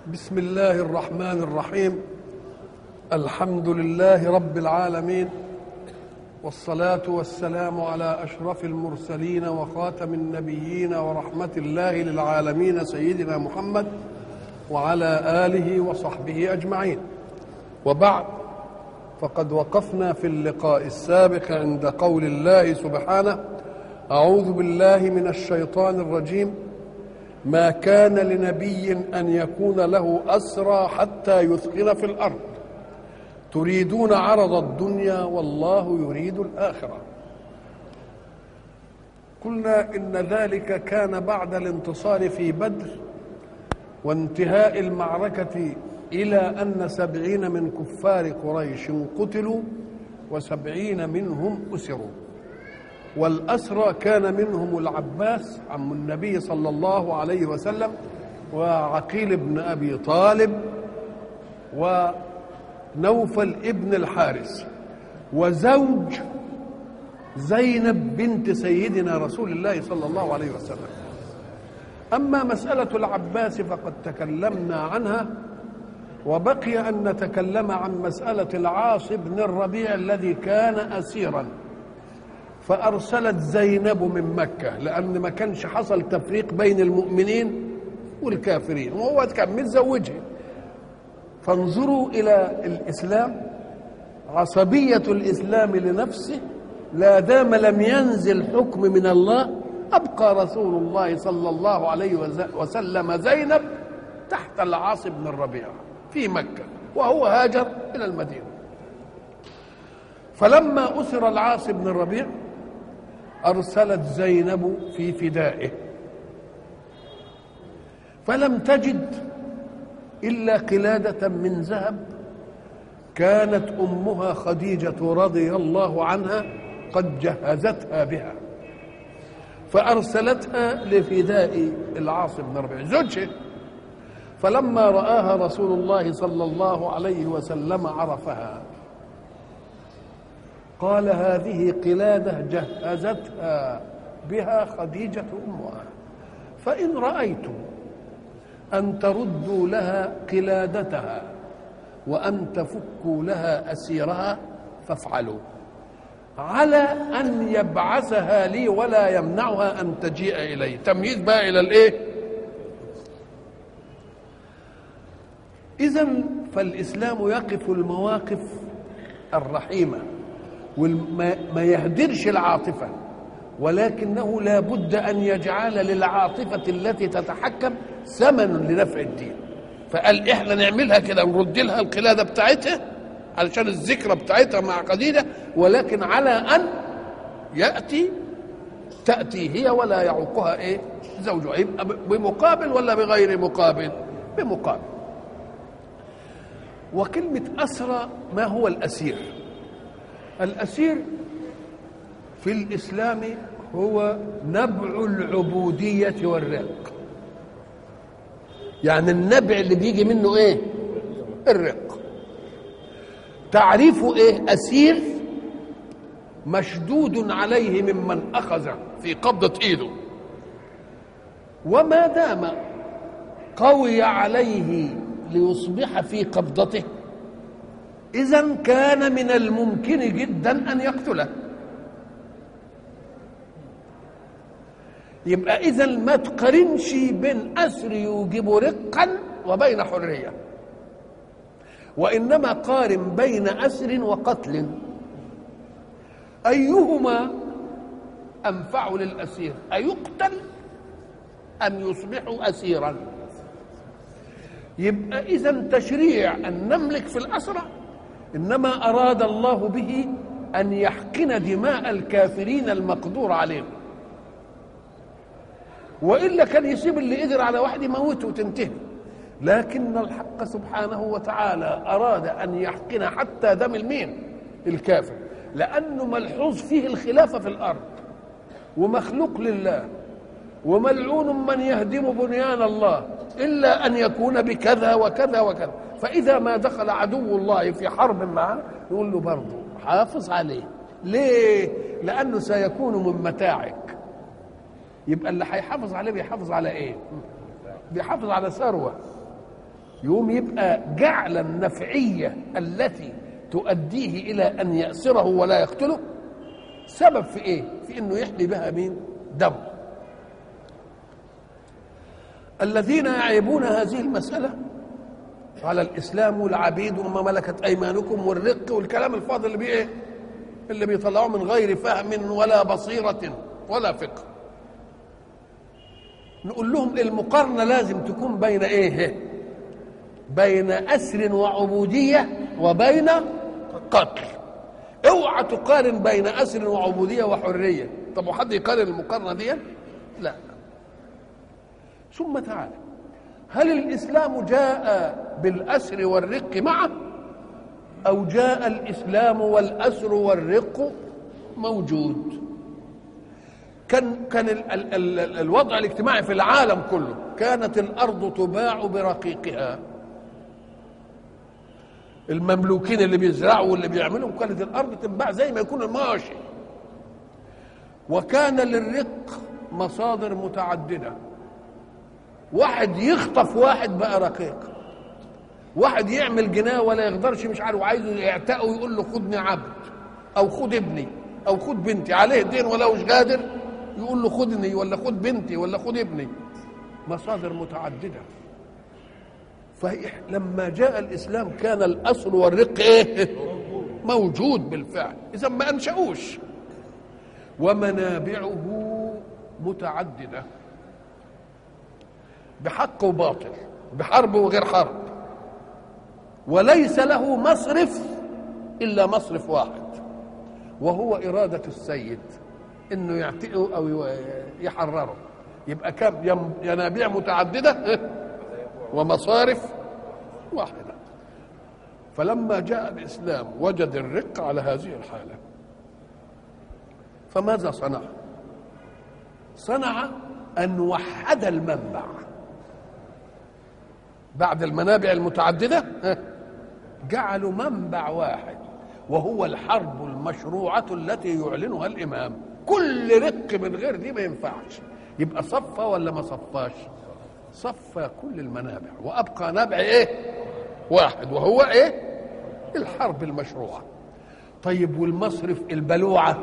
بسم الله الرحمن الرحيم الحمد لله رب العالمين والصلاة والسلام على أشرف المرسلين وخاتم النبيين ورحمة الله للعالمين سيدنا محمد وعلى آله وصحبه أجمعين وبعد فقد وقفنا في اللقاء السابق عند قول الله سبحانه أعوذ بالله من الشيطان الرجيم ما كان لنبي ان يكون له اسرى حتى يثقل في الارض تريدون عرض الدنيا والله يريد الاخره قلنا ان ذلك كان بعد الانتصار في بدر وانتهاء المعركه الى ان سبعين من كفار قريش قتلوا وسبعين منهم اسروا والأسرى كان منهم العباس عم النبي صلى الله عليه وسلم وعقيل بن أبي طالب ونوفل ابن الحارث وزوج زينب بنت سيدنا رسول الله صلى الله عليه وسلم أما مسألة العباس فقد تكلمنا عنها وبقي أن نتكلم عن مسألة العاص بن الربيع الذي كان أسيراً فأرسلت زينب من مكة لأن ما كانش حصل تفريق بين المؤمنين والكافرين وهو كان متزوجها فانظروا إلى الإسلام عصبية الإسلام لنفسه لا دام لم ينزل حكم من الله أبقى رسول الله صلى الله عليه وسلم زينب تحت العاص بن الربيع في مكة وهو هاجر إلى المدينة فلما أسر العاص بن الربيع أرسلت زينب في فدائه فلم تجد إلا قلادة من ذهب كانت أمها خديجة رضي الله عنها قد جهزتها بها فأرسلتها لفداء العاص بن ربيع زوجها فلما رآها رسول الله صلى الله عليه وسلم عرفها قال هذه قلادة جهزتها بها خديجة أمها فإن رأيتم أن تردوا لها قلادتها وأن تفكوا لها أسيرها فافعلوا على أن يبعثها لي ولا يمنعها أن تجيء إلي تمييز بقى إلى الإيه إذا فالإسلام يقف المواقف الرحيمه وما يهدرش العاطفة ولكنه لا بد أن يجعل للعاطفة التي تتحكم ثمن لنفع الدين فقال احنا نعملها كده نرد لها القلادة بتاعتها علشان الذكرى بتاعتها مع خديجة ولكن على أن يأتي تأتي هي ولا يعوقها ايه زوجها يبقى بمقابل ولا بغير مقابل بمقابل وكلمة أسرى ما هو الأسير الأسير في الإسلام هو نبع العبودية والرق يعني النبع اللي بيجي منه ايه الرق تعريفه ايه أسير مشدود عليه ممن أخذ في قبضة إيده وما دام قوي عليه ليصبح في قبضته إذا كان من الممكن جدا أن يقتله يبقى إذا ما تقارنش بين أسر يوجب رقا وبين حرية وإنما قارن بين أسر وقتل أيهما أنفع للأسير أيقتل أم يصبح أسيرا يبقى إذا تشريع أن نملك في الأسرة انما اراد الله به ان يحقن دماء الكافرين المقدور عليهم والا كان يسيب اللي قدر على واحد يموته وتنتهي لكن الحق سبحانه وتعالى اراد ان يحقن حتى دم المين الكافر لانه ملحوظ فيه الخلافه في الارض ومخلوق لله وملعون من يهدم بنيان الله الا ان يكون بكذا وكذا وكذا فإذا ما دخل عدو الله في حرب معه يقول له برضه حافظ عليه ليه؟ لأنه سيكون من متاعك يبقى اللي هيحافظ عليه بيحافظ على ايه؟ بيحافظ على ثروة يقوم يبقى جعل النفعية التي تؤديه إلى أن يأسره ولا يقتله سبب في إيه؟ في إنه يحمي بها مين؟ دمه الذين يعيبون هذه المسألة على الإسلام والعبيد وما ملكت أيمانكم والرق والكلام الفاضل اللي بيه إيه؟ اللي بيطلعوه من غير فهم ولا بصيرة ولا فقه نقول لهم المقارنة لازم تكون بين إيه؟ بين أسر وعبودية وبين قتل اوعى تقارن بين أسر وعبودية وحرية طب وحد يقارن المقارنة دي؟ لا ثم تعالى هل الإسلام جاء بالأسر والرق معه أو جاء الإسلام والأسر والرق موجود كان كان ال ال ال الوضع الاجتماعي في العالم كله كانت الأرض تباع برقيقها المملوكين اللي بيزرعوا واللي بيعملوا كانت الأرض تنباع زي ما يكون الماشي وكان للرق مصادر متعدده واحد يخطف واحد بقى رقيق واحد يعمل جناه ولا يقدرش مش عارف وعايزه يعتقه ويقول له خدني عبد او خد ابني او خد بنتي عليه دين ولا مش قادر يقول له خدني ولا خد بنتي ولا خد ابني مصادر متعدده فلما جاء الاسلام كان الاسر والرق ايه موجود بالفعل اذا ما انشأوش ومنابعه متعدده بحق وباطل بحرب وغير حرب وليس له مصرف الا مصرف واحد وهو اراده السيد انه يعتقه او يحرره يبقى كم ينابيع متعدده ومصارف واحده فلما جاء الاسلام وجد الرق على هذه الحاله فماذا صنع صنع ان وحد المنبع بعد المنابع المتعددة جعلوا منبع واحد وهو الحرب المشروعة التي يعلنها الإمام كل رق من غير دي ما ينفعش يبقى صفى ولا ما صفاش صفى كل المنابع وأبقى نبع إيه واحد وهو إيه الحرب المشروعة طيب والمصرف البلوعة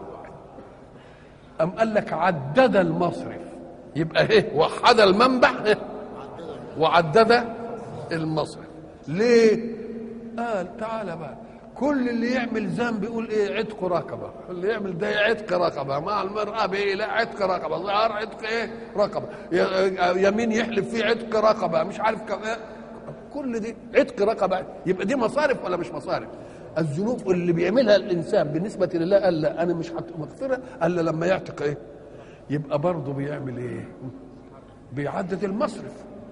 أم قال لك عدد المصرف يبقى إيه وحد المنبع إيه وعدد المصرف ليه قال تعالى بقى كل اللي يعمل ذنب يقول ايه عتق رقبه اللي يعمل ده عتق رقبه مع المراه بايه لا عتق رقبه ظهر عتق ايه رقبه يمين يحلف فيه عتق رقبه مش عارف كم إيه؟ كل دي عتق رقبه يبقى دي مصارف ولا مش مصارف الذنوب اللي بيعملها الانسان بالنسبه لله قال لا انا مش مغفره الا لما يعتق ايه يبقى برضه بيعمل ايه بيعدد المصرف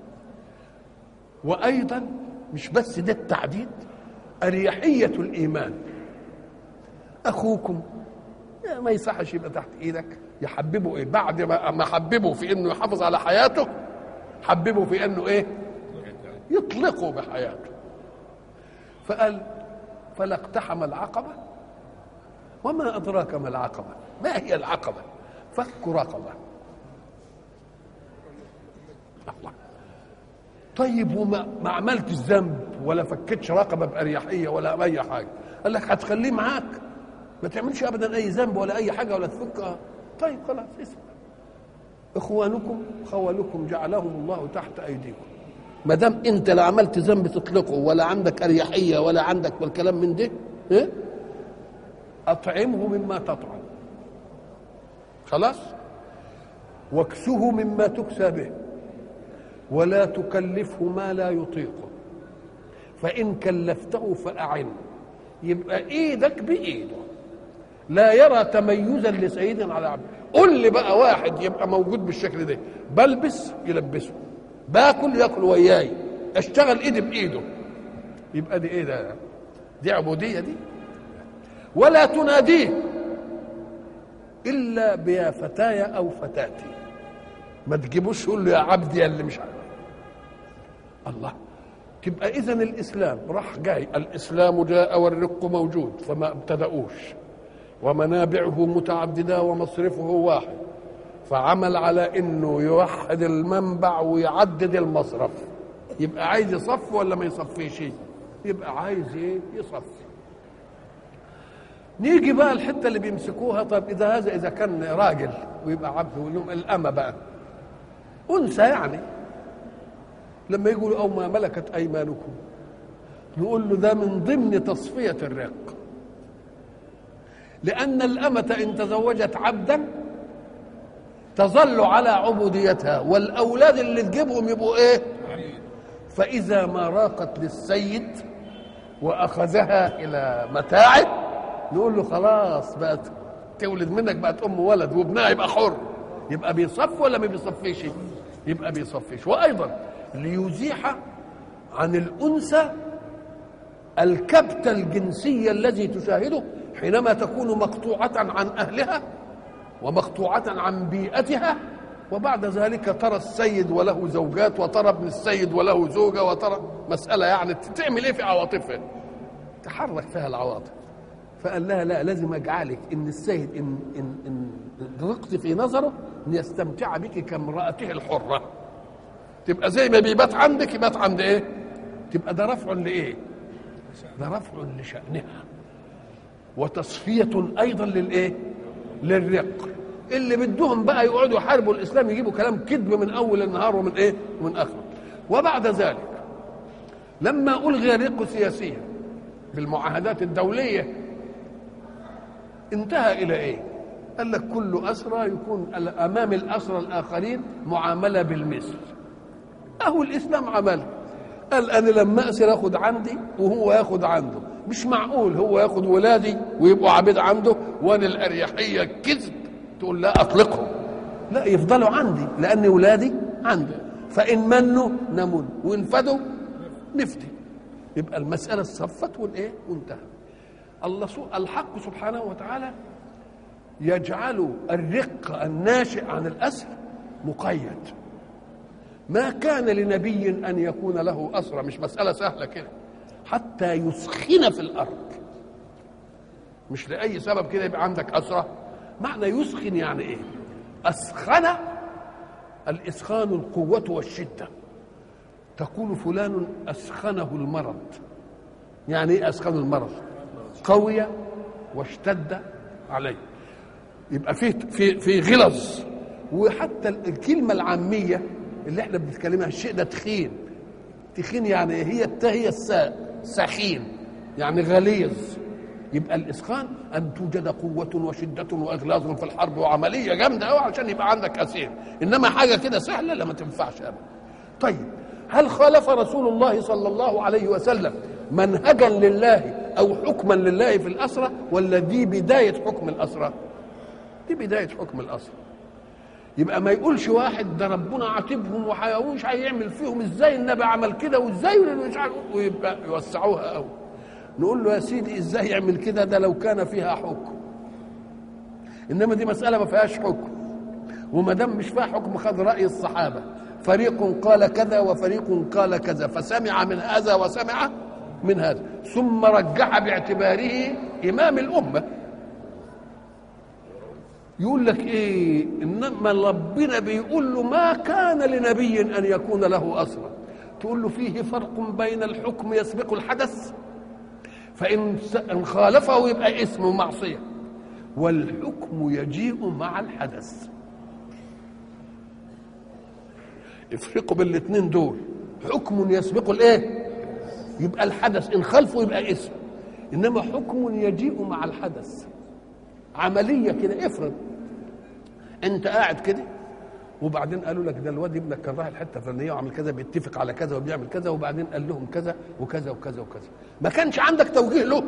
وايضا مش بس ده التعديد اريحيه الايمان اخوكم ما يصحش يبقى تحت ايدك يحببه ايه بعد ما حببه في انه يحافظ على حياته حببه في انه ايه يطلقه بحياته فقال فلا اقتحم العقبه وما ادراك ما العقبه ما هي العقبه فك رقبه الله طيب وما ما عملتش ذنب ولا فكتش رقبه باريحيه ولا اي حاجه قال لك هتخليه معاك ما تعملش ابدا اي ذنب ولا اي حاجه ولا تفكها طيب خلاص اسمع اخوانكم خولكم جعلهم الله تحت ايديكم ما دام انت لا عملت ذنب تطلقه ولا عندك اريحيه ولا عندك والكلام من ده إيه؟ اطعمه مما تطعم خلاص واكسه مما تكسى به ولا تكلفه ما لا يطيقه فإن كلفته فأعنه يبقى إيدك بإيده لا يرى تميزا لسيد على عبد قل لي بقى واحد يبقى موجود بالشكل ده بلبس يلبسه باكل ياكل وياي اشتغل ايدي بايده يبقى دي ايه ده دي عبوديه دي ولا تناديه الا بيا فتايا او فتاتي ما تجيبوش تقول له يا عبدي يا اللي مش عارف الله تبقى اذا الاسلام راح جاي الاسلام جاء والرق موجود فما ابتدأوش ومنابعه متعدده ومصرفه واحد فعمل على انه يوحد المنبع ويعدد المصرف يبقى عايز يصف ولا ما يصفيش يبقى عايز ايه يصفي نيجي بقى الحته اللي بيمسكوها طب اذا هذا اذا كان راجل ويبقى عبد ويقول لهم الامه بقى انثى يعني لما يقولوا او ما ملكت ايمانكم نقول له ده من ضمن تصفيه الرق لان الامه ان تزوجت عبدا تظل على عبوديتها والاولاد اللي تجيبهم يبقوا ايه فاذا ما راقت للسيد واخذها الى متاعه نقول له خلاص بقت تولد منك بقت ام ولد وابنها يبقى حر يبقى بيصف ولا ما بيصفيش يبقى بيصفيش وايضا ليزيح عن الانثى الكبت الجنسي الذي تشاهده حينما تكون مقطوعة عن أهلها ومقطوعة عن بيئتها وبعد ذلك ترى السيد وله زوجات وترى ابن السيد وله زوجة وترى مسألة يعني تعمل ايه في عواطفها تحرك فيها العواطف فقال لها لا لازم اجعلك ان السيد ان ان ان رقت في نظره ان يستمتع بك كامراته الحره تبقى زي ما بيبات عندك يبات عند ايه تبقى ده رفع لايه ده رفع لشانها وتصفيه ايضا للايه للرق اللي بدهم بقى يقعدوا يحاربوا الاسلام يجيبوا كلام كذب من اول النهار ومن ايه ومن اخره وبعد ذلك لما الغي الرق سياسيا بالمعاهدات الدوليه انتهى الى ايه قال لك كل اسرى يكون امام الاسرى الاخرين معامله بالمثل اهو الاسلام عمل قال انا لما اسر اخد عندي وهو ياخد عنده مش معقول هو ياخد ولادي ويبقوا عبيد عنده وانا الاريحيه كذب تقول لا اطلقهم لا يفضلوا عندي لان ولادي عندي فان منوا نمن وان فدوا نفتي يبقى المساله صفت والايه وانتهى الله الحق سبحانه وتعالى يجعل الرق الناشئ عن الأسر مقيد ما كان لنبي أن يكون له أسرى مش مسألة سهلة كده حتى يسخن في الأرض مش لأي سبب كده يبقى عندك أسرى معنى يسخن يعني إيه أسخن الإسخان القوة والشدة تقول فلان أسخنه المرض يعني إيه أسخن المرض قوي واشتد عليه يبقى في في في غلظ وحتى الكلمه العاميه اللي احنا بنتكلمها الشيء ده تخين تخين يعني هي التاء هي الساء سخين يعني غليظ يبقى الاسخان ان توجد قوه وشده واغلاظ في الحرب وعمليه جامده قوي عشان يبقى عندك اسير انما حاجه كده سهله لا ما تنفعش ابدا طيب هل خالف رسول الله صلى الله عليه وسلم منهجا لله او حكما لله في الاسرى ولا دي بدايه حكم الاسرى دي بدايه حكم الاسرى يبقى ما يقولش واحد ده ربنا عاتبهم ومش هيعمل فيهم ازاي النبي عمل كده وازاي مش عارف ويبقى يوسعوها قوي نقول له يا سيدي ازاي يعمل كده ده لو كان فيها حكم انما دي مساله ما فيهاش حكم وما دام مش فيها حكم خد راي الصحابه فريق قال كذا وفريق قال كذا فسمع من هذا وسمع من هذا ثم رجح باعتباره امام الامه يقول لك ايه انما ربنا بيقول له ما كان لنبي ان يكون له اسرى تقول له فيه فرق بين الحكم يسبق الحدث فان ان خالفه يبقى اسمه معصيه والحكم يجيء مع الحدث افرقوا بين الاثنين دول حكم يسبق الايه يبقى الحدث ان خلفه يبقى اسم انما حكم يجيء مع الحدث عمليه كده افرض انت قاعد كده وبعدين قالوا لك ده الواد ابنك كان رايح الحته الفلانيه وعمل كذا بيتفق على كذا وبيعمل كذا وبعدين قال لهم كذا وكذا وكذا وكذا ما كانش عندك توجيه له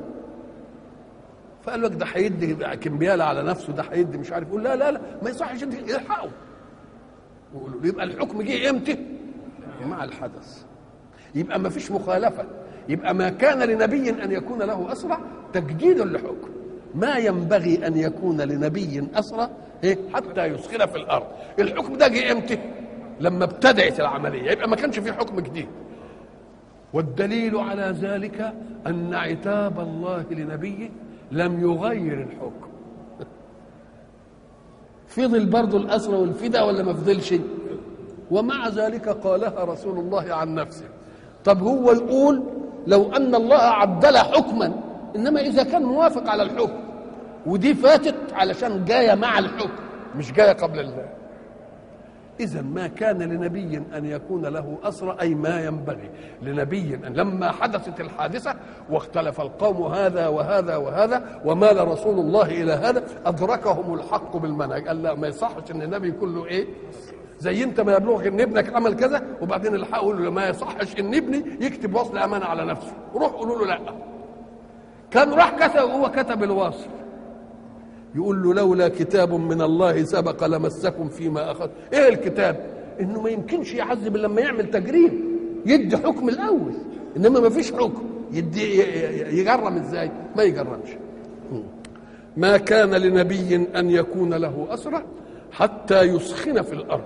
فقال لك ده هيدي كمبياله على نفسه ده هيدي مش عارف يقول لا لا لا ما يصحش انت الحقوا ويقولوا يبقى الحكم جه امتى؟ مع الحدث يبقى ما فيش مخالفه يبقى ما كان لنبي ان يكون له اسرى تجديد لحكم ما ينبغي ان يكون لنبي اسرى إيه؟ حتى يسخن في الارض الحكم ده جه امتى لما ابتدأت العمليه يبقى ما كانش في حكم جديد والدليل على ذلك ان عتاب الله لنبيه لم يغير الحكم فضل برضه الاسرى والفدا ولا ما فضلش ومع ذلك قالها رسول الله عن نفسه طب هو يقول لو ان الله عدل حكما انما اذا كان موافق على الحكم ودي فاتت علشان جايه مع الحكم مش جايه قبل الله إذا ما كان لنبي أن يكون له أسرى أي ما ينبغي لنبي أن لما حدثت الحادثة واختلف القوم هذا وهذا وهذا ومال رسول الله إلى هذا أدركهم الحق بالمنهج قال لا ما يصحش أن النبي يكون له إيه زي انت ما يبلغك ان ابنك عمل كذا وبعدين الحق يقول له ما يصحش ان ابني يكتب وصل امانه على نفسه روح قولوا له لا كان راح كتب وهو كتب الوصل يقول له لولا كتاب من الله سبق لمسكم فيما اخذ ايه الكتاب انه ما يمكنش يعذب الا لما يعمل تجريم يدي حكم الاول انما ما فيش حكم يدي يجرم ازاي ما يجرمش ما كان لنبي ان يكون له اسره حتى يسخن في الارض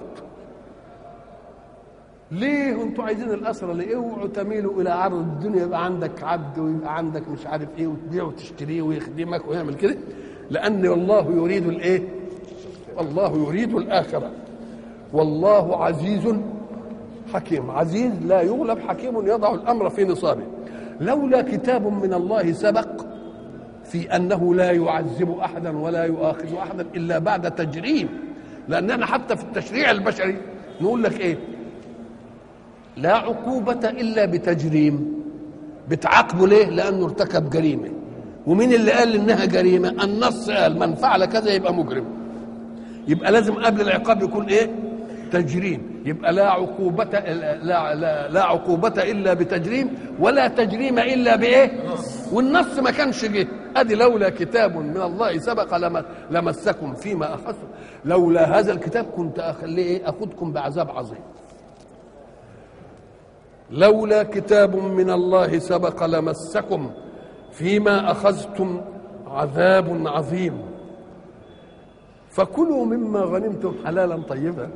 ليه انتوا عايزين الاسرى ليه اوعوا تميلوا الى عرض الدنيا يبقى عندك عبد ويبقى عندك مش عارف ايه وتبيع وتشتريه ويخدمك ويعمل كده لأن الله يريد الإيه؟ الله يريد الآخرة والله عزيز حكيم عزيز لا يغلب حكيم يضع الأمر في نصابه لولا كتاب من الله سبق في أنه لا يعذب أحدا ولا يؤاخذ أحدا إلا بعد تجريم لأننا حتى في التشريع البشري نقول لك إيه لا عقوبة إلا بتجريم بتعاقبه ليه لأنه ارتكب جريمه ومين اللي قال انها جريمه النص قال من فعل كذا يبقى مجرم يبقى لازم قبل العقاب يكون ايه تجريم يبقى لا عقوبة لا, لا, لا عقوبة إلا بتجريم ولا تجريم إلا بإيه؟ والنص ما كانش جه أدي لولا كتاب من الله سبق لمسكم فيما أخذتم لولا هذا الكتاب كنت أخليه إيه؟ أخذكم بعذاب عظيم لولا كتاب من الله سبق لمسكم فيما اخذتم عذاب عظيم فكلوا مما غنمتم حلالا طيبا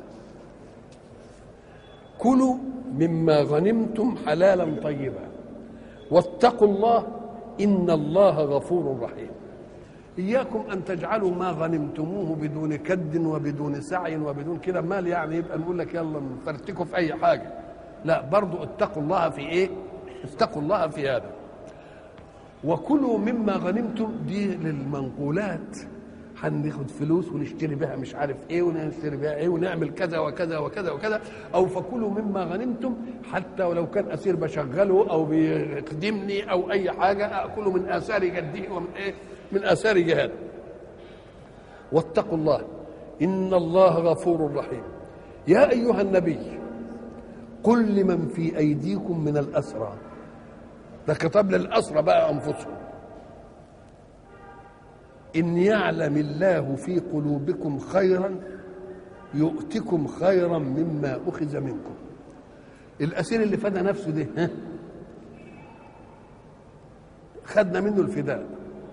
كلوا مما غنمتم حلالا طيبا واتقوا الله ان الله غفور رحيم اياكم ان تجعلوا ما غنمتموه بدون كد وبدون سعي وبدون كده مال يعني يبقى نقول لك يلا نفرتكوا في اي حاجه لا برضو اتقوا الله في ايه اتقوا الله في هذا وكلوا مما غنمتم دي للمنقولات هناخد فلوس ونشتري بها مش عارف ايه ونشتري بها ايه ونعمل كذا وكذا وكذا وكذا او فكلوا مما غنمتم حتى ولو كان اسير بشغله او بيخدمني او اي حاجه اكل من اثار جده ومن ايه من اثار جهاده واتقوا الله ان الله غفور رحيم يا ايها النبي قل لمن في ايديكم من الاسرى ده خطاب للأسرى بقى أنفسهم إن يعلم الله في قلوبكم خيرا يؤتكم خيرا مما أخذ منكم الأسير اللي فدى نفسه ده ها خدنا منه الفداء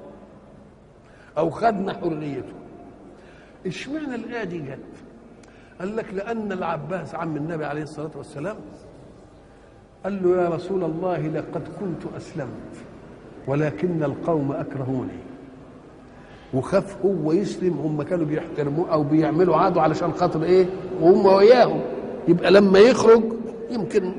أو خدنا حريته اشمعنى الآية دي جت؟ قال لك لأن العباس عم النبي عليه الصلاة والسلام قال له يا رسول الله لقد كنت اسلمت ولكن القوم اكرهوني وخاف هو يسلم هم كانوا بيحترموه او بيعملوا عاده علشان خاطر ايه وهم وياهم يبقى لما يخرج يمكن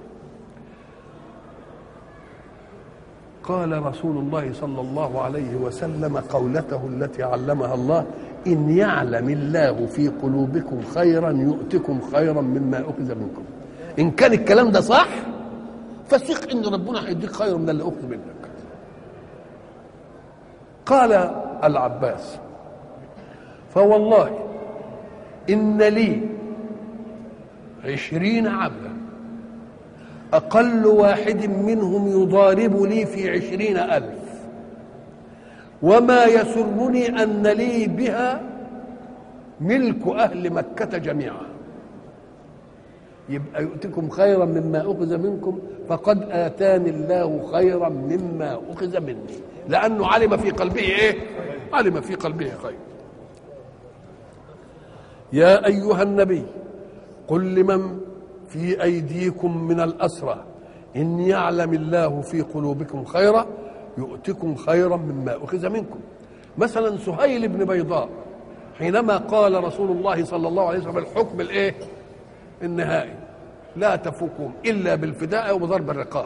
قال رسول الله صلى الله عليه وسلم قولته التي علمها الله ان يعلم الله في قلوبكم خيرا يؤتكم خيرا مما اخذ منكم ان كان الكلام ده صح فثق ان ربنا هيديك خير من اللي اخذ منك قال العباس فوالله ان لي عشرين عبدا اقل واحد منهم يضارب لي في عشرين الف وما يسرني ان لي بها ملك اهل مكه جميعا يبقى يؤتكم خيرا مما أخذ منكم فقد آتاني الله خيرا مما أخذ مني لأنه علم في قلبه إيه علم في قلبه خير يا أيها النبي قل لمن في أيديكم من الأسرى إن يعلم الله في قلوبكم خيرا يؤتكم خيرا مما أخذ منكم مثلا سهيل بن بيضاء حينما قال رسول الله صلى الله عليه وسلم الحكم الايه النهائي لا تفوكهم الا بالفداء وبضرب الرقاب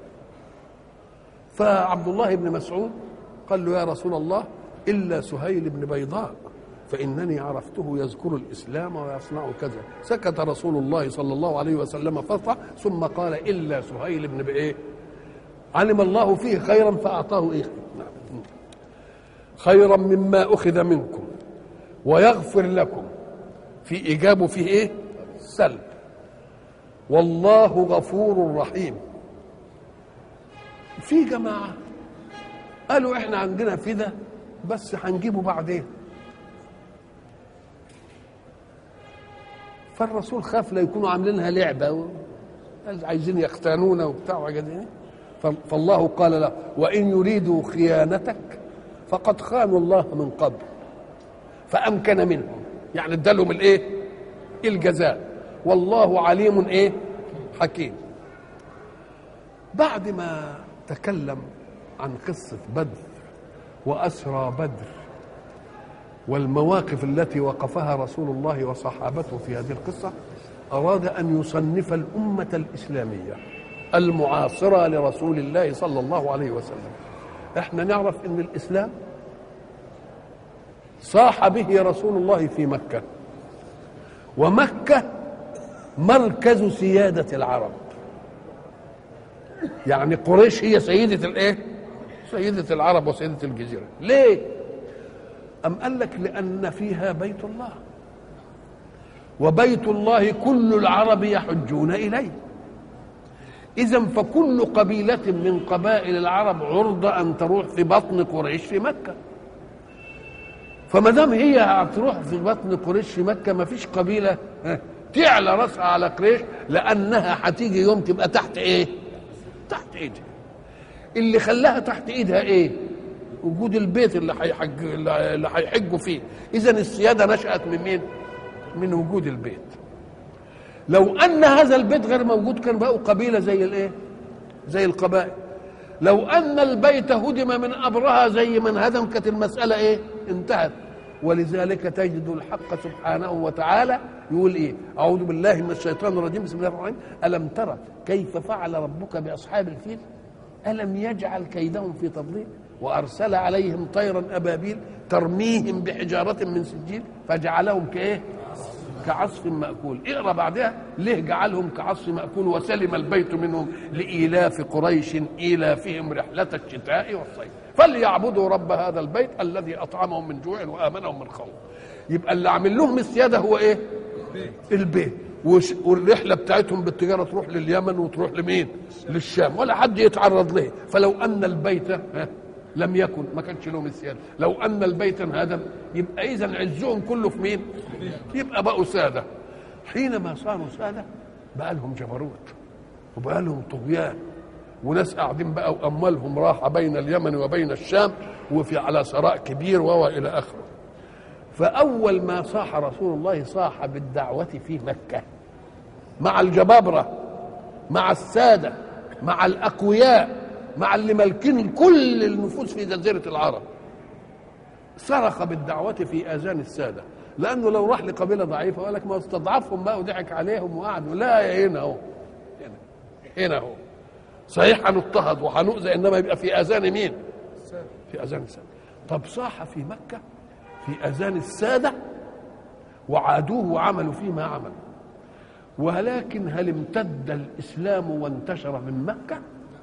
فعبد الله بن مسعود قال له يا رسول الله الا سهيل بن بيضاء فانني عرفته يذكر الاسلام ويصنع كذا سكت رسول الله صلى الله عليه وسلم فتره ثم قال الا سهيل بن بايه علم الله فيه خيرا فاعطاه ايه خيرا مما اخذ منكم ويغفر لكم في ايجابه فيه ايه سلب والله غفور رحيم في جماعه قالوا احنا عندنا فدا بس هنجيبه بعدين فالرسول خاف لا يكونوا عاملينها لعبه و... عايزين يختانونا وبتاع وحاجات دي فالله قال له وان يريدوا خيانتك فقد خانوا الله من قبل فامكن منهم يعني ادالهم الايه الجزاء والله عليم ايه حكيم بعد ما تكلم عن قصه بدر واسرى بدر والمواقف التي وقفها رسول الله وصحابته في هذه القصه اراد ان يصنف الامه الاسلاميه المعاصره لرسول الله صلى الله عليه وسلم احنا نعرف ان الاسلام صاح به رسول الله في مكه ومكه مركز سياده العرب يعني قريش هي سيده الايه سيده العرب وسيده الجزيره ليه ام قال لك لان فيها بيت الله وبيت الله كل العرب يحجون اليه اذا فكل قبيله من قبائل العرب عرضه ان تروح في بطن قريش في مكه فما دام هي هتروح في بطن قريش في مكه ما فيش قبيله تعلى راسها على قريش لانها هتيجي يوم تبقى تحت ايه تحت ايدها اللي خلاها تحت ايدها ايه وجود البيت اللي هيحج اللي هيحجوا فيه اذا السياده نشات من مين من وجود البيت لو ان هذا البيت غير موجود كان بقوا قبيله زي الايه زي القبائل لو ان البيت هدم من ابرها زي من هدم كانت المساله ايه انتهت ولذلك تجد الحق سبحانه وتعالى يقول ايه اعوذ بالله من الشيطان الرجيم بسم الله الرحمن الرحيم الم ترى كيف فعل ربك باصحاب الفيل الم يجعل كيدهم في تضليل وارسل عليهم طيرا ابابيل ترميهم بحجاره من سجيل فجعلهم كايه كعصف مأكول اقرا بعدها ليه جعلهم كعصف مأكول وسلم البيت منهم لإيلاف قريش إيلافهم رحلة الشتاء والصيف فليعبدوا رب هذا البيت الذي أطعمهم من جوع وآمنهم من خوف يبقى اللي عامل لهم السيادة هو إيه البيت والرحلة بتاعتهم بالتجارة تروح لليمن وتروح لمين للشام ولا حد يتعرض له فلو أن البيت لم يكن ما كانش لهم السيادة لو أن البيت انهدم يبقى إذا عزهم كله في مين يبقى بقوا سادة حينما صاروا سادة بقى لهم جبروت وبقى لهم طغيان وناس قاعدين بقى وأموالهم راحة بين اليمن وبين الشام وفي على ثراء كبير وهو إلى آخره فأول ما صاح رسول الله صاح بالدعوة في مكة مع الجبابرة مع السادة مع الأقوياء مع اللي مالكين كل النفوس في جزيرة العرب صرخ بالدعوة في آذان السادة لأنه لو راح لقبيلة ضعيفة وقال لك ما استضعفهم بقى وضحك عليهم وقعدوا لا هنا أهو هنا هنا أهو صحيح هنضطهد وهنؤذى إنما يبقى في آذان مين؟ في آذان السادة طب صاح في مكة في آذان السادة وعادوه وعملوا فيه ما عملوا ولكن هل امتد الإسلام وانتشر من مكة؟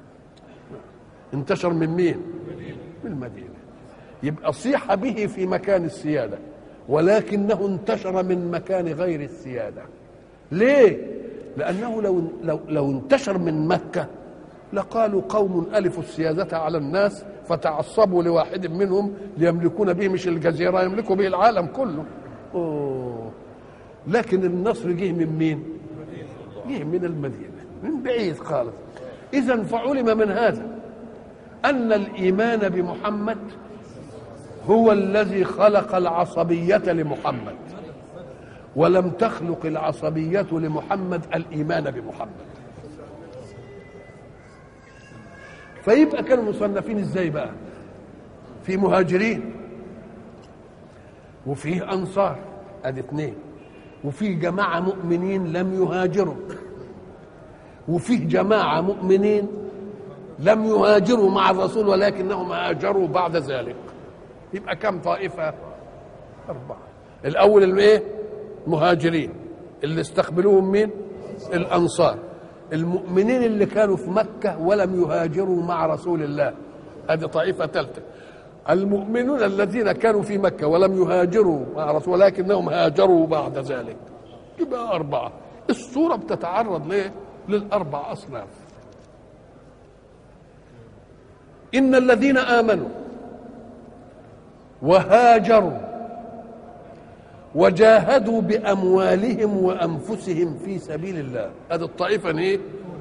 انتشر من مين من المدينة يبقى صيح به في مكان السيادة ولكنه انتشر من مكان غير السيادة ليه لأنه لو, لو, لو انتشر من مكة لقالوا قوم ألفوا السيادة على الناس فتعصبوا لواحد منهم ليملكون به مش الجزيرة يملكوا به العالم كله أوه. لكن النصر جه من مين جه من المدينة من بعيد خالص إذا فعلم من هذا أن الإيمان بمحمد هو الذي خلق العصبية لمحمد ولم تخلق العصبية لمحمد الإيمان بمحمد فيبقى كانوا مصنفين ازاي بقى في مهاجرين وفيه انصار ادي اثنين وفيه جماعة مؤمنين لم يهاجروا وفيه جماعة مؤمنين لم يهاجروا مع الرسول ولكنهم هاجروا بعد ذلك يبقى كم طائفة أربعة الأول الإيه مهاجرين اللي استقبلوهم مين الأنصار المؤمنين اللي كانوا في مكة ولم يهاجروا مع رسول الله هذه طائفة ثالثة المؤمنون الذين كانوا في مكة ولم يهاجروا مع رسول ولكنهم هاجروا بعد ذلك يبقى أربعة الصورة بتتعرض ليه للأربع أصناف إن الذين آمنوا وهاجروا وجاهدوا بأموالهم وأنفسهم في سبيل الله هذه الطائفة إيه؟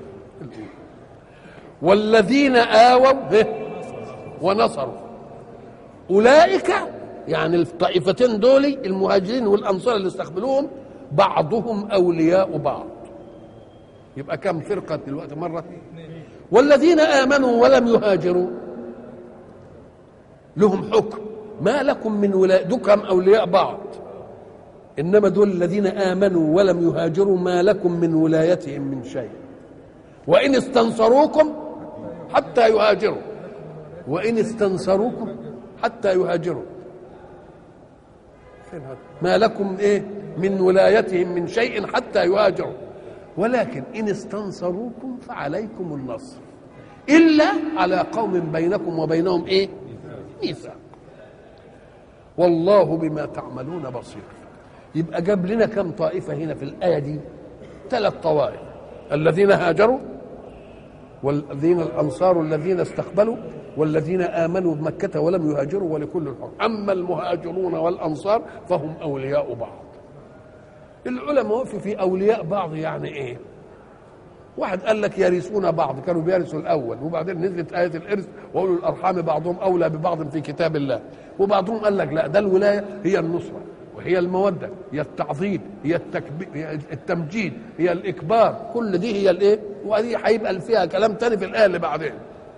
والذين آووا ونصروا أولئك يعني الطائفتين دول المهاجرين والأنصار اللي استقبلوهم بعضهم أولياء بعض يبقى كم فرقة دلوقتي مرة والذين آمنوا ولم يهاجروا لهم حكم ما لكم من ولاية دكم أولياء بعض إنما دول الذين آمنوا ولم يهاجروا ما لكم من ولايتهم من شيء وإن استنصروكم حتى يهاجروا وإن استنصروكم حتى يهاجروا ما لكم إيه من ولايتهم من شيء حتى يهاجروا ولكن إن استنصروكم فعليكم النصر إلا على قوم بينكم وبينهم إيه ميثاق والله بما تعملون بصير يبقى جاب لنا كم طائفة هنا في الآية دي ثلاث طوائف الذين هاجروا والذين الأنصار الذين استقبلوا والذين آمنوا بمكة ولم يهاجروا ولكل الحق أما المهاجرون والأنصار فهم أولياء بعض العلماء وقفوا في أولياء بعض يعني إيه واحد قال لك يرثون بعض كانوا بيرثوا الأول وبعدين نزلت آية الإرث وأولو الأرحام بعضهم أولى ببعض في كتاب الله وبعضهم قال لك لا ده الولاية هي النصرة وهي المودة هي التعظيم هي التكبير هي التمجيد هي الإكبار كل دي هي الإيه ودي هيبقى فيها كلام تاني في الآية اللي بعدين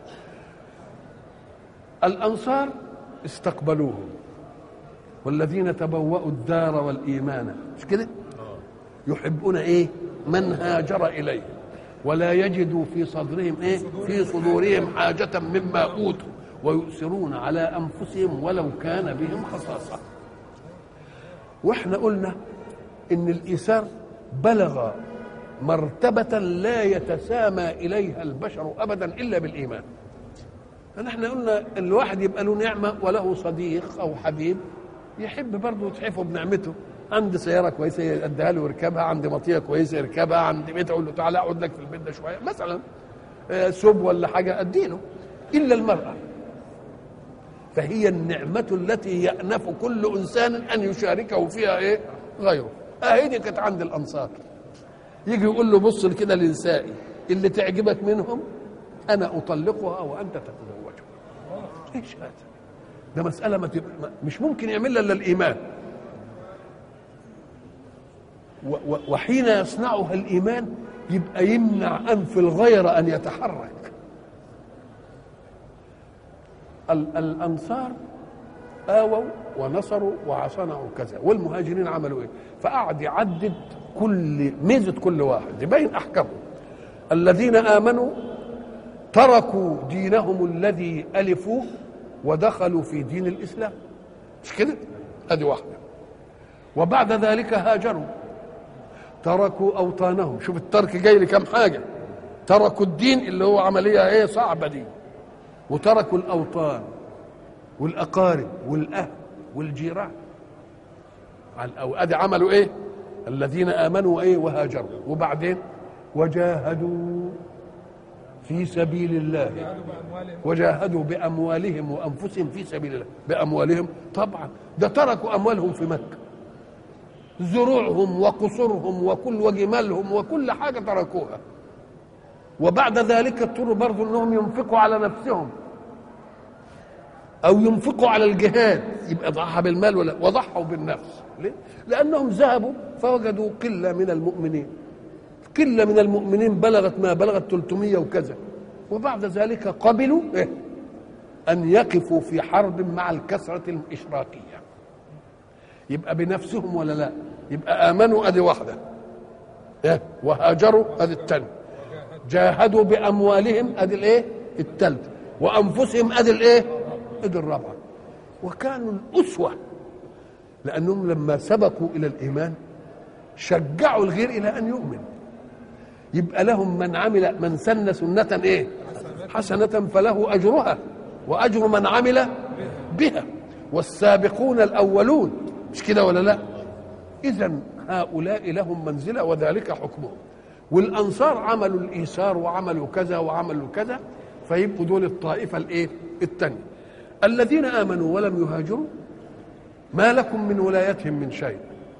الأنصار استقبلوهم والذين تبوأوا الدار والإيمان مش كده يحبون إيه من هاجر إليه ولا يجدوا في صدرهم إيه في صدورهم حاجة مما أوتوا ويؤثرون على أنفسهم ولو كان بهم خصاصة واحنا قلنا ان الايثار بلغ مرتبة لا يتسامى إليها البشر أبدا إلا بالإيمان فنحن قلنا الواحد يبقى له نعمة وله صديق أو حبيب يحب برضه يتحفه بنعمته عندي سيارة كويسة يديها له ويركبها عندي مطية كويسة يركبها عندي بيت أقول له تعالى أقعد لك في البيت ده شوية مثلا سب ولا حاجة أديله إلا المرأة فهي النعمة التي يأنف كل إنسان أن يشاركه فيها إيه غيره أهي دي كانت عند الأنصار يجي يقول له بص كده لنسائي اللي تعجبك منهم أنا أطلقها وأنت تتزوجها إيش هذا ده مسألة ما تبقى مش ممكن يعملها إلا الإيمان وحين يصنعها الإيمان يبقى يمنع أنف الغير أن يتحرك الانصار اووا ونصروا وصنعوا كذا والمهاجرين عملوا ايه فقعد يعدد كل ميزه كل واحد يبين احكامه الذين امنوا تركوا دينهم الذي الفوه ودخلوا في دين الاسلام مش كده ادي واحده وبعد ذلك هاجروا تركوا اوطانهم شوف الترك جاي لكم حاجه تركوا الدين اللي هو عمليه ايه صعبه دي وتركوا الاوطان والاقارب والاهل والجيران او ادي عملوا ايه الذين امنوا ايه وهاجروا وبعدين وجاهدوا في سبيل الله وجاهدوا باموالهم وانفسهم في سبيل الله باموالهم طبعا ده تركوا اموالهم في مكه زروعهم وقصورهم وكل وجمالهم وكل حاجه تركوها وبعد ذلك اضطروا برضه انهم ينفقوا على نفسهم او ينفقوا على الجهاد يبقى ضحى بالمال ولا وضحوا بالنفس ليه؟ لانهم ذهبوا فوجدوا قله من المؤمنين قله من المؤمنين بلغت ما بلغت 300 وكذا وبعد ذلك قبلوا إيه؟ ان يقفوا في حرب مع الكثره الاشراكيه يبقى بنفسهم ولا لا يبقى امنوا ادي واحده إيه؟ وهاجروا ادي الثانيه جاهدوا باموالهم ادي الايه الثالثه وانفسهم ادي الايه ادي الرابعه وكانوا الاسوه لانهم لما سبقوا الى الايمان شجعوا الغير الى ان يؤمن يبقى لهم من عمل من سن سنه ايه حسنه فله اجرها واجر من عمل بها والسابقون الاولون مش كده ولا لا اذا هؤلاء لهم منزله وذلك حكمهم والانصار عملوا الايثار وعملوا كذا وعملوا كذا فيبقوا دول الطائفه الايه الثانيه الذين امنوا ولم يهاجروا ما لكم من ولايتهم من شيء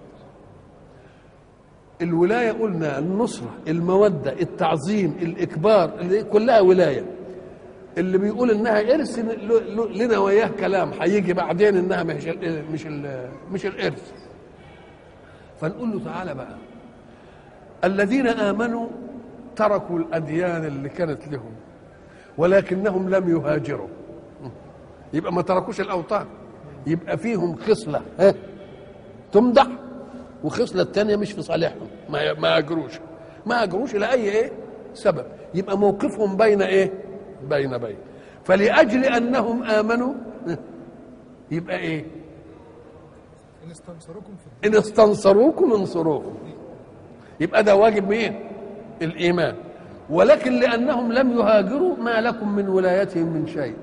الولايه قلنا النصره الموده التعظيم الاكبار اللي كلها ولايه اللي بيقول انها ارث لنا وياه كلام هيجي بعدين انها مش ال مش ال مش الارث فنقول له تعالى بقى الذين امنوا تركوا الاديان اللي كانت لهم ولكنهم لم يهاجروا يبقى ما تركوش الاوطان يبقى فيهم خصله ها تمدح وخصله الثانيه مش في صالحهم ما ما هاجروش ما هاجروش لاي ايه سبب يبقى موقفهم بين ايه بين بين فلاجل انهم امنوا يبقى ايه ان استنصروكم في ان استنصروكم انصروهم يبقى ده واجب مين الايمان ولكن لانهم لم يهاجروا ما لكم من ولايتهم من شيء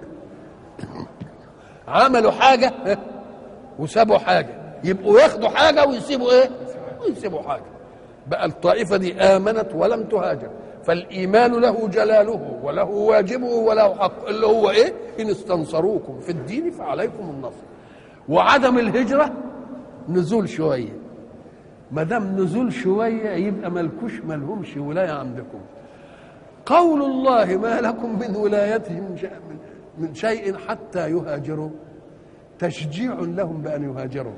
عملوا حاجه وسابوا حاجه يبقوا ياخدوا حاجه ويسيبوا ايه ويسيبوا حاجه بقى الطائفه دي امنت ولم تهاجر فالايمان له جلاله وله واجبه وله حق اللي هو ايه ان استنصروكم في الدين فعليكم النصر وعدم الهجره نزول شويه ما دام نزول شويه يبقى ملكوش ملهمش ولايه عندكم قول الله ما لكم من ولايتهم من شيء حتى يهاجروا تشجيع لهم بان يهاجروا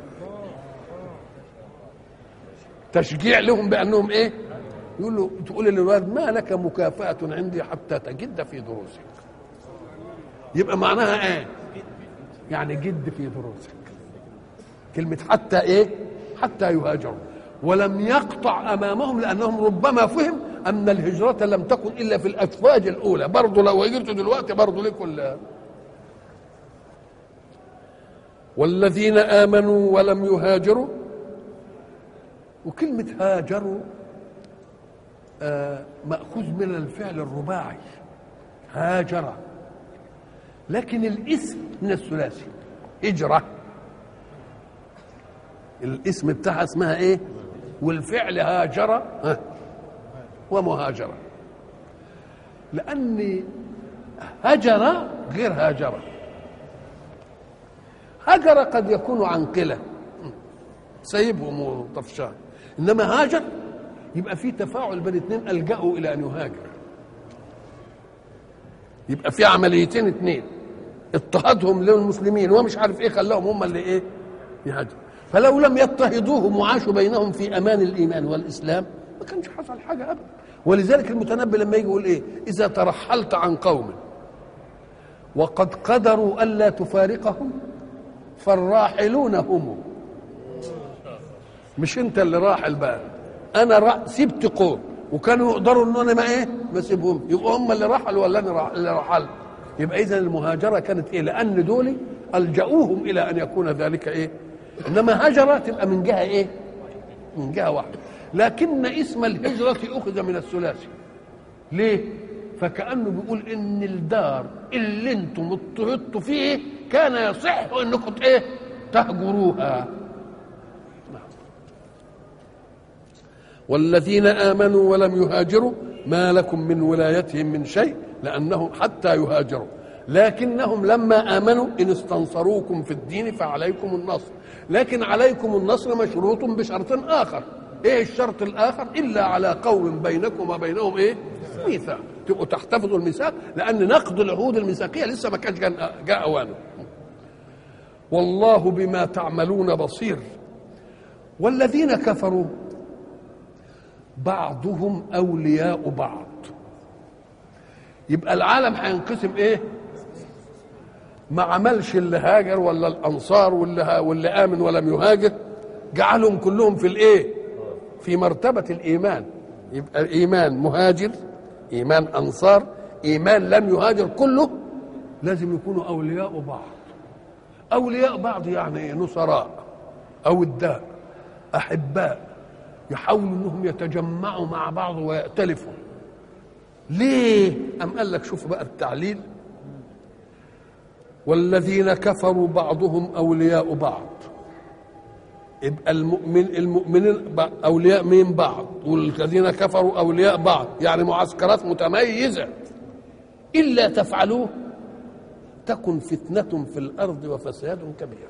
تشجيع لهم بانهم ايه يقول له تقول للولد ما لك مكافاه عندي حتى تجد في دروسك يبقى معناها ايه يعني جد في دروسك كلمه حتى ايه حتى يهاجروا ولم يقطع امامهم لانهم ربما فهم ان الهجره لم تكن الا في الافواج الاولى برضه لو هجرت دلوقتي برضه لكم والذين امنوا ولم يهاجروا وكلمه هاجروا آه ماخوذ من الفعل الرباعي هاجر لكن الاسم من الثلاثي هجره الاسم بتاعها اسمها ايه والفعل هاجر ها ومهاجرة لأن هجر غير هاجر هجر قد يكون عن قلة سيبهم وطفشان إنما هاجر يبقى في تفاعل بين اثنين ألجأوا إلى أن يهاجر يبقى في عمليتين اثنين اضطهادهم للمسلمين ومش عارف ايه خلاهم هم اللي ايه يهاجروا فلو لم يضطهدوهم وعاشوا بينهم في امان الايمان والاسلام ما كانش حصل حاجه ابدا ولذلك المتنبي لما يجي يقول ايه اذا ترحلت عن قوم وقد قدروا الا تفارقهم فالراحلون هم مش انت اللي راحل بقى انا را... سبت قوم وكانوا يقدروا ان انا ما ايه ما اسيبهم يبقوا هم اللي رحلوا ولا انا رح... اللي رحلت يبقى اذا المهاجره كانت ايه لان دول الجاوهم الى ان يكون ذلك ايه انما هجره تبقى من جهه ايه من جهه واحده لكن اسم الهجرة أخذ من الثلاثي ليه؟ فكأنه بيقول إن الدار اللي أنتم اضطهدتوا فيه كان يصح إنكم إيه؟ تهجروها والذين آمنوا ولم يهاجروا ما لكم من ولايتهم من شيء لأنهم حتى يهاجروا لكنهم لما آمنوا إن استنصروكم في الدين فعليكم النصر لكن عليكم النصر مشروط بشرط آخر ايه الشرط الاخر الا على قوم بينكم وبينهم ايه ميثاق تبقوا تحتفظوا الميثاق لان نقض العهود الميثاقيه لسه ما كانش جاء اوانه والله بما تعملون بصير والذين كفروا بعضهم اولياء بعض يبقى العالم هينقسم ايه ما عملش اللي هاجر ولا الانصار واللي واللي امن ولم يهاجر جعلهم كلهم في الايه في مرتبه الايمان يبقى ايمان مهاجر ايمان انصار ايمان لم يهاجر كله لازم يكونوا اولياء بعض اولياء بعض يعني إيه؟ نصراء اوداء احباء يحاولوا انهم يتجمعوا مع بعض ويأتلفوا ليه ام قال لك شوف بقى التعليل والذين كفروا بعضهم اولياء بعض يبقى المؤمن المؤمنين ب- اولياء مين بعض والذين كفروا اولياء بعض يعني معسكرات متميزه الا تفعلوه تكن فتنه في الارض وفساد كبير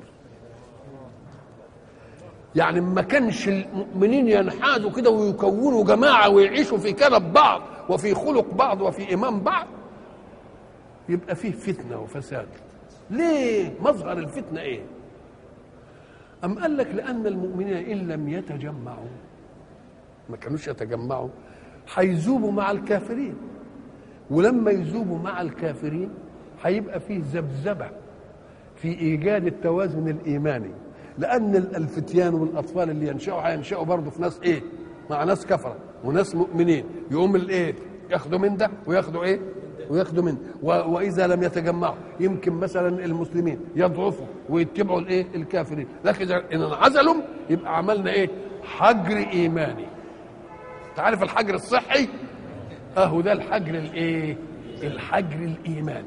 يعني ما كانش المؤمنين ينحازوا كده ويكونوا جماعه ويعيشوا في كنف بعض وفي خلق بعض وفي ايمان بعض يبقى فيه فتنه وفساد ليه مظهر الفتنه ايه أم قال لك لأن المؤمنين إن لم يتجمعوا ما كانوش يتجمعوا هيذوبوا مع الكافرين ولما يذوبوا مع الكافرين هيبقى فيه ذبذبة في إيجاد التوازن الإيماني لأن الفتيان والأطفال اللي ينشأوا هينشأوا برضه في ناس إيه؟ مع ناس كفرة وناس مؤمنين يقوم الإيه؟ ياخدوا من ده وياخدوا إيه؟ وياخدوا من و... واذا لم يتجمعوا يمكن مثلا المسلمين يضعفوا ويتبعوا الايه الكافرين لكن اذا ان انعزلوا يبقى عملنا ايه حجر ايماني تعرف الحجر الصحي اهو ده الحجر الايه الحجر الايماني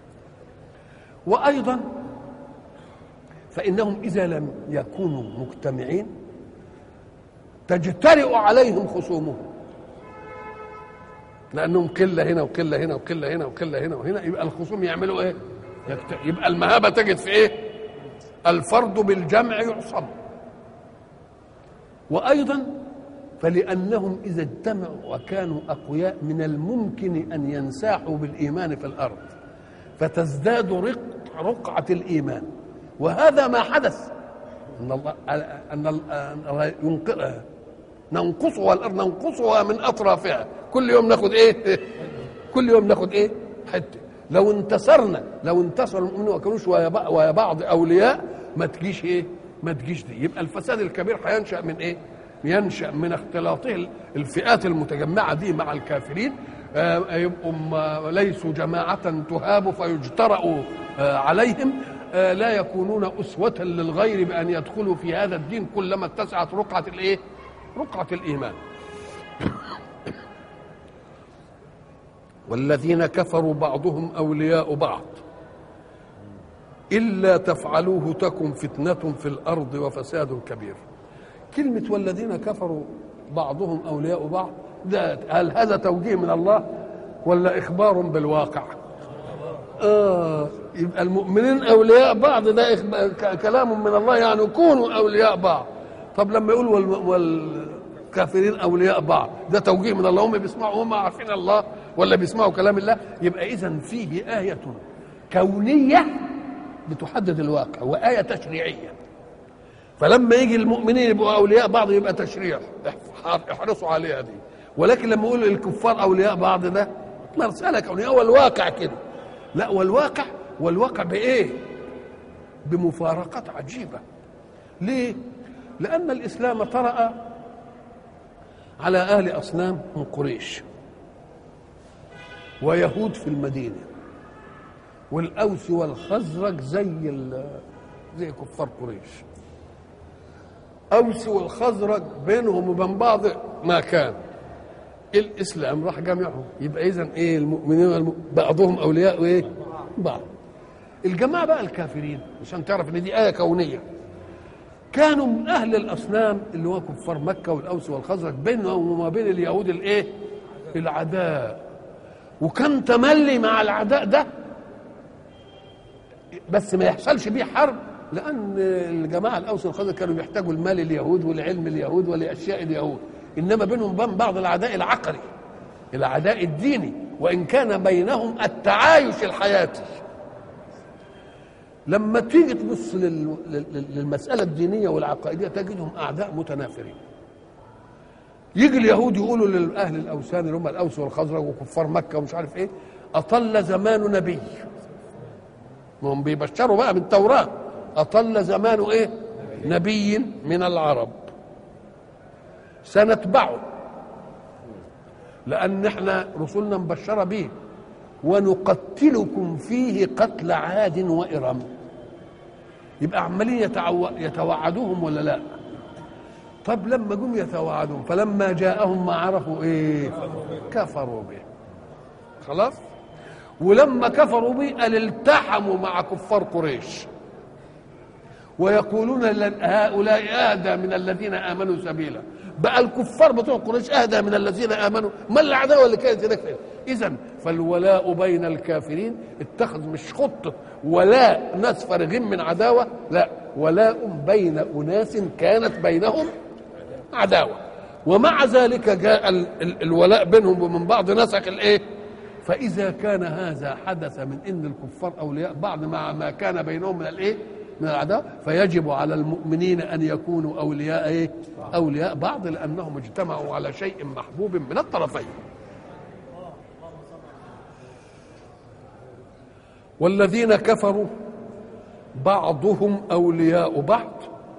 وايضا فانهم اذا لم يكونوا مجتمعين تجترئ عليهم خصومهم لانهم قله هنا وقله هنا وقله هنا وقله هنا وهنا يبقى الخصوم يعملوا ايه؟ يكت... يبقى المهابه تجد في ايه؟ الفرد بالجمع يعصم وايضا فلانهم اذا اجتمعوا وكانوا اقوياء من الممكن ان ينساحوا بالايمان في الارض فتزداد رق... رقعه الايمان وهذا ما حدث ان الله ان الله ينقذها ننقصها الارض ننقصها من اطرافها كل يوم ناخد ايه كل يوم ناخد ايه حته لو انتصرنا لو انتصر المؤمنين وما كانوش ويا بع- ويا بعض اولياء ما تجيش ايه ما تجيش دي يبقى الفساد الكبير هينشا من ايه ينشا من اختلاطه الفئات المتجمعه دي مع الكافرين آه، يبقوا م- ليسوا جماعة تهاب فيجترأ آه، عليهم آه، لا يكونون أسوة للغير بأن يدخلوا في هذا الدين كلما اتسعت رقعة الإيه؟ رقعة الإيمان والذين كفروا بعضهم أولياء بعض إلا تفعلوه تكن فتنة في الأرض وفساد كبير كلمة والذين كفروا بعضهم أولياء بعض ده هل هذا توجيه من الله ولا إخبار بالواقع آه يبقى المؤمنين أولياء بعض ده إخبار ك- كلام من الله يعني كونوا أولياء بعض طب لما يقول وال والكافرين أولياء بعض ده توجيه من الله هم بيسمعوا هم عارفين الله ولا بيسمعوا كلام الله يبقى إذا فيه آية كونية بتحدد الواقع وآية تشريعية فلما يجي المؤمنين يبقوا اولياء بعض يبقى تشريع اح- احرصوا عليها دي ولكن لما يقول الكفار اولياء بعض ده مساله كونيه هو الواقع كده لا والواقع والواقع بايه؟ بمفارقات عجيبه ليه؟ لان الاسلام طرأ على اهل اصنام من قريش ويهود في المدينه والاوس والخزرج زي ال- زي كفار قريش اوس والخزرج بينهم وبين بعض ما كان الاسلام راح جامعهم يبقى اذا ايه المؤمنين والم... بعضهم اولياء وايه بعض الجماعه بقى الكافرين عشان تعرف ان دي ايه كونيه كانوا من اهل الاصنام اللي هو كفار مكه والاوس والخزرج بينهم وما بين اليهود الايه العداء وكان تملي مع العداء ده بس ما يحصلش بيه حرب لان الجماعه الاوس والخزرج كانوا بيحتاجوا المال اليهود والعلم اليهود ولاشياء اليهود انما بينهم وبين بعض العداء العقلي العداء الديني وان كان بينهم التعايش الحياتي لما تيجي تبص لل- لل- للمساله الدينيه والعقائديه تجدهم اعداء متنافرين يجي اليهود يقولوا للاهل الاوثان اللي هم الاوس والخزرج وكفار مكه ومش عارف ايه اطل زمان نبي ما هم بيبشروا بقى بالتوراة أطل زمان إيه نبي من العرب سنتبعه لأن احنا رسلنا مبشرة به ونقتلكم فيه قتل عاد وإرم يبقى عمالين يتعو... يتوعدوهم ولا لا طب لما جم يتوعدون فلما جاءهم ما عرفوا ايه كفروا به خلاص ولما كفروا به قال التحموا مع كفار قريش ويقولون لن- هؤلاء اهدى من الذين امنوا سبيلا بقى الكفار بتوع قريش اهدى من الذين امنوا ما العداوه اللي كانت هناك اذا فالولاء بين الكافرين اتخذ مش خطه ولاء ناس فارغين من عداوه لا ولاء بين اناس كانت بينهم عداوه ومع ذلك جاء ال- ال- الولاء بينهم ومن بعض نسخ الايه فاذا كان هذا حدث من ان الكفار اولياء بعض مع ما كان بينهم من الايه من العداوه فيجب على المؤمنين ان يكونوا اولياء ايه اولياء بعض لانهم اجتمعوا على شيء محبوب من الطرفين والذين كفروا بعضهم اولياء بعض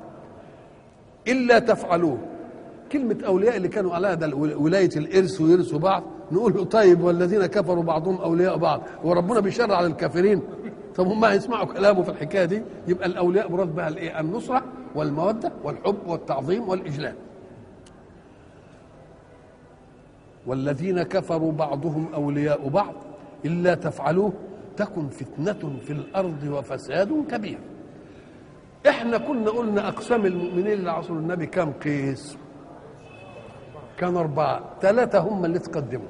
الا تفعلوه كلمة أولياء اللي كانوا عليها ده ولاية الإرث ويرثوا بعض نقول له طيب والذين كفروا بعضهم أولياء بعض وربنا بيشرع على الكافرين طب هم هيسمعوا كلامه في الحكاية دي يبقى الأولياء مراد بها الإيه؟ النصرة والمودة والحب والتعظيم والإجلال والذين كفروا بعضهم أولياء بعض إلا تفعلوه تكن فتنة في الأرض وفساد كبير احنا كنا قلنا أقسام المؤمنين اللي عصروا النبي كم قيس كان أربعة ثلاثة هم اللي تقدموا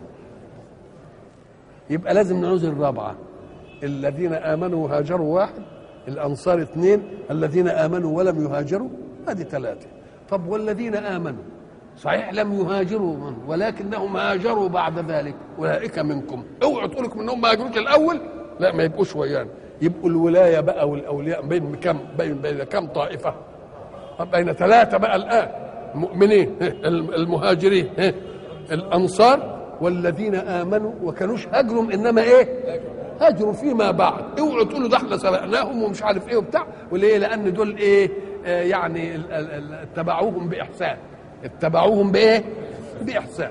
يبقى لازم نعوز الرابعة الذين آمنوا وهاجروا واحد الأنصار اثنين الذين آمنوا ولم يهاجروا هذه ثلاثة طب والذين آمنوا صحيح لم يهاجروا من ولكنهم هاجروا بعد ذلك أولئك منكم اوعوا تقول لكم انهم ما هاجروش الأول لا ما يبقوش ويانا يبقوا الولاية بقى والأولياء بين كم بين بين كم طائفة بين ثلاثة بقى الآن المؤمنين المهاجرين الأنصار والذين آمنوا وكانوش هاجروا إنما إيه هاجروا فيما بعد اوعوا تقولوا ده احنا سبقناهم ومش عارف ايه وبتاع وليه لان دول ايه آه يعني ال- ال- ال- اتبعوهم باحسان اتبعوهم بايه باحسان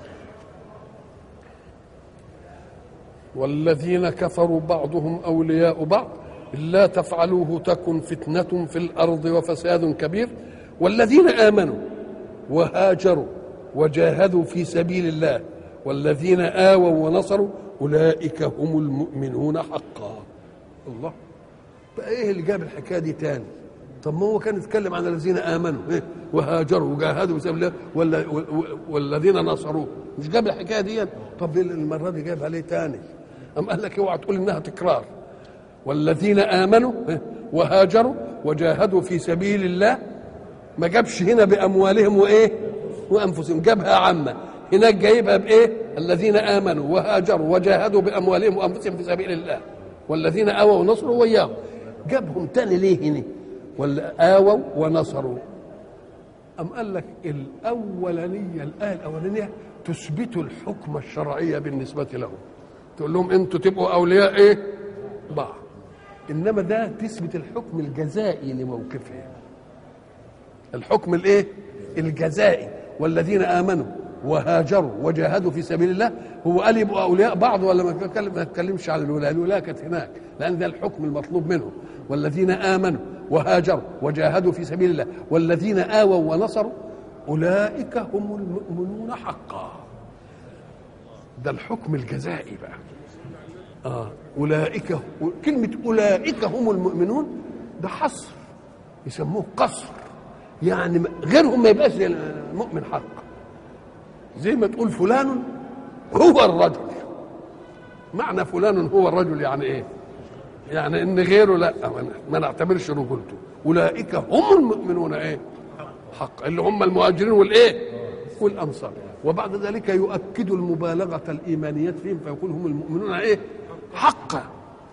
والذين كفروا بعضهم اولياء بعض الا تفعلوه تكن فتنه في الارض وفساد كبير والذين امنوا وهاجروا وجاهدوا في سبيل الله والذين آووا ونصروا أولئك هم المؤمنون حقا الله بقى ايه اللي جاب الحكايه دي تاني طب ما هو كان يتكلم عن الذين امنوا إيه؟ وهاجروا وجاهدوا في سبيل الله ولا والذين نصروه مش جاب الحكايه دي طب ليه المره دي جاب عليه تاني أم قال لك اوعى تقول انها تكرار والذين امنوا إيه؟ وهاجروا وجاهدوا في سبيل الله ما جابش هنا باموالهم وايه وانفسهم جابها عامه هناك جايبها بايه الذين امنوا وهاجروا وجاهدوا باموالهم وانفسهم في سبيل الله والذين اووا ونصروا وياهم جابهم تاني ليه هنا ولا اووا ونصروا أم قال لك الأولانية الآية الأولانية تثبت الحكم الشرعية بالنسبة لهم تقول لهم أنتوا تبقوا أولياء إيه؟ بعض إنما ده تثبت الحكم الجزائي لموقفهم الحكم الإيه؟ الجزائي والذين آمنوا وهاجروا وجاهدوا في سبيل الله هو قال يبقوا أولياء بعض ولا ما تكلم ما تكلمش على الولاية الولاية كانت هناك لأن ده الحكم المطلوب منهم والذين آمنوا وهاجروا وجاهدوا في سبيل الله والذين آووا ونصروا أولئك هم المؤمنون حقا ده الحكم الجزائي بقى آه أولئك كلمة أولئك هم المؤمنون ده حصر يسموه قصر يعني غيرهم ما يبقاش المؤمن حق زي ما تقول فلان هو الرجل معنى فلان هو الرجل يعني ايه يعني ان غيره لا ما نعتبرش رجولته اولئك هم المؤمنون ايه حق اللي هم المهاجرين والايه والانصار وبعد ذلك يؤكد المبالغه الايمانيات فيهم فيقول هم المؤمنون ايه حقا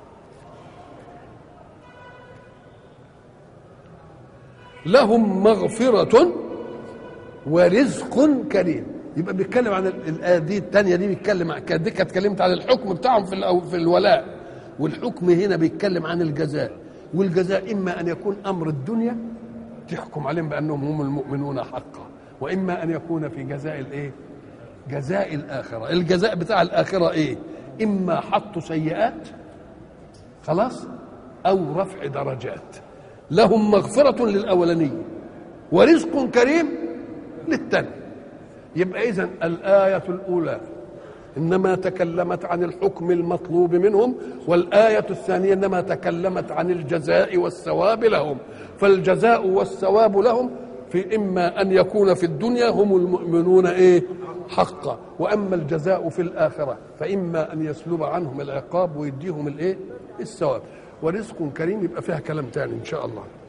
لهم مغفرة ورزق كريم يبقى بيتكلم عن الآية دي الثانية دي بيتكلم عن دي كانت اتكلمت عن الحكم بتاعهم في الأو- في الولاء والحكم هنا بيتكلم عن الجزاء والجزاء إما أن يكون أمر الدنيا تحكم عليهم بانهم هم المؤمنون حقا واما ان يكون في جزاء الايه جزاء الاخره الجزاء بتاع الاخره ايه اما حط سيئات خلاص او رفع درجات لهم مغفره للاولانيه ورزق كريم للثاني يبقى اذا الايه الاولى انما تكلمت عن الحكم المطلوب منهم والايه الثانيه انما تكلمت عن الجزاء والثواب لهم فالجزاء والثواب لهم في اما ان يكون في الدنيا هم المؤمنون ايه حقا واما الجزاء في الاخره فاما ان يسلب عنهم العقاب ويديهم الايه الثواب ورزق كريم يبقى فيها كلام تاني ان شاء الله